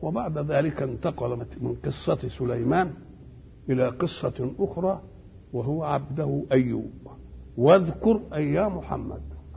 وبعد ذلك انتقل من قصة سليمان إلى قصة أخرى وهو عبده أيوب واذكر أي يا محمد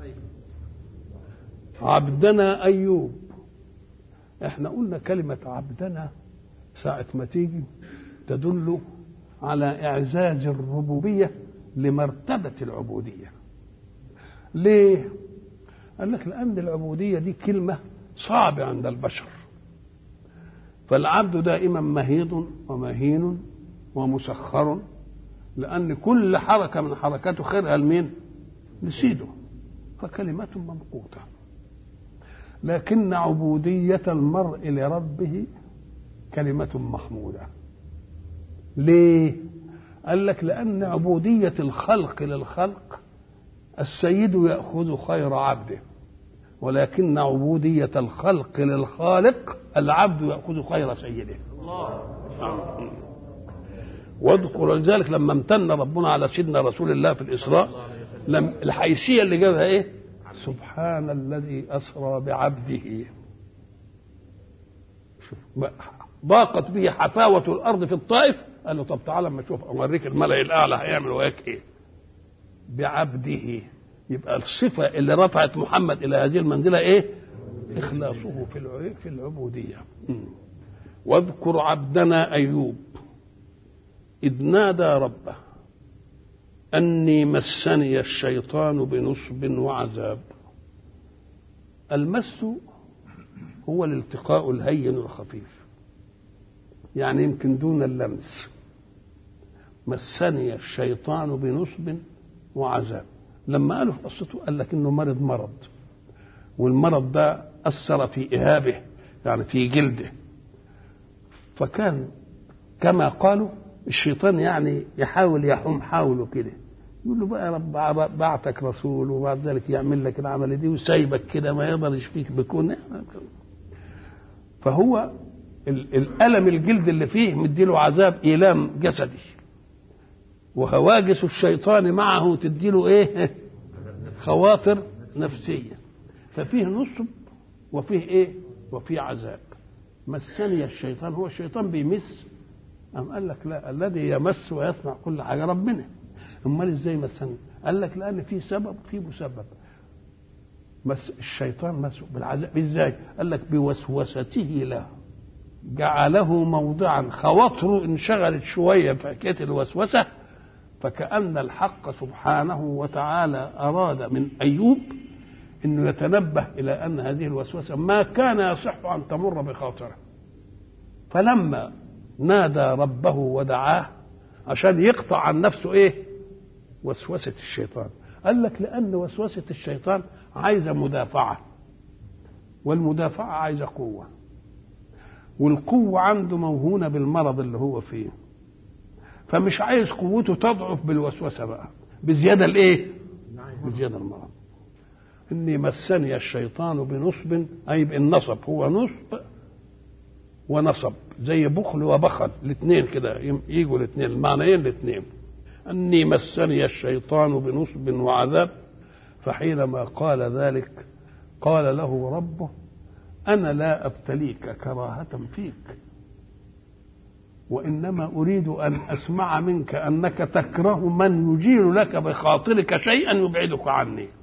عبدنا أيوب احنا قلنا كلمة عبدنا ساعة ما تيجي تدل على إعزاز الربوبية لمرتبة العبودية ليه؟ قال لك لأن العبودية دي كلمة صعبة عند البشر فالعبد دائما مهيض ومهين ومسخر لأن كل حركة من حركاته خيرها لمين؟ لسيده فكلمة ممقوتة لكن عبودية المرء لربه كلمة محمودة ليه؟ قال لك لأن عبودية الخلق للخلق السيد يأخذ خير عبده ولكن عبودية الخلق للخالق العبد يأخذ خير سيده الله واذكر لذلك لما امتن ربنا على سيدنا رسول الله في الإسراء لم الحيثية اللي جابها ايه سبحان الذي أسرى بعبده شوف ضاقت به حفاوة الأرض في الطائف قال له طب تعالى اما اشوف اوريك الملأ الأعلى هيعمل وياك ايه بعبده يبقى الصفة اللي رفعت محمد إلى هذه المنزلة إيه؟ إخلاصه في في العبودية واذكر عبدنا أيوب إذ نادى ربه أني مسني الشيطان بنصب وعذاب المس هو الالتقاء الهين الخفيف يعني يمكن دون اللمس مسني الشيطان بنصب وعذاب لما قالوا في قصته قال لك انه مرض مرض والمرض ده اثر في اهابه يعني في جلده فكان كما قالوا الشيطان يعني يحاول يحوم حاوله كده يقول له بقى يا رب بعتك رسول وبعد ذلك يعمل لك العمليه دي وسايبك كده ما يقدر يشفيك بكون فهو الالم الجلد اللي فيه مديله عذاب ايلام جسدي وهواجس الشيطان معه تديله ايه خواطر نفسيه ففيه نصب وفيه ايه وفيه عذاب مسني الشيطان هو الشيطان بيمس أم قال لك لا الذي يمس ويصنع كل حاجه ربنا امال ازاي مسني قال لك لان في سبب في مسبب مس الشيطان مس بالعذاب ازاي قال لك بوسوسته له جعله موضعا خواطره انشغلت شويه في حكايه الوسوسه فكأن الحق سبحانه وتعالى أراد من أيوب أنه يتنبه إلى أن هذه الوسوسة ما كان يصح أن تمر بخاطره فلما نادى ربه ودعاه عشان يقطع عن نفسه إيه وسوسة الشيطان قال لك لأن وسوسة الشيطان عايزة مدافعة والمدافعة عايزة قوة والقوة عنده موهونة بالمرض اللي هو فيه فمش عايز قوته تضعف بالوسوسه بقى بزياده الايه؟ بزياده المرض اني مسني الشيطان بنصب اي بالنصب هو نصب ونصب زي بخل وبخل الاثنين كده يجوا الاثنين المعنيين الاثنين اني مسني الشيطان بنصب وعذاب فحينما قال ذلك قال له ربه انا لا ابتليك كراهه فيك وانما اريد ان اسمع منك انك تكره من يجيل لك بخاطرك شيئا يبعدك عني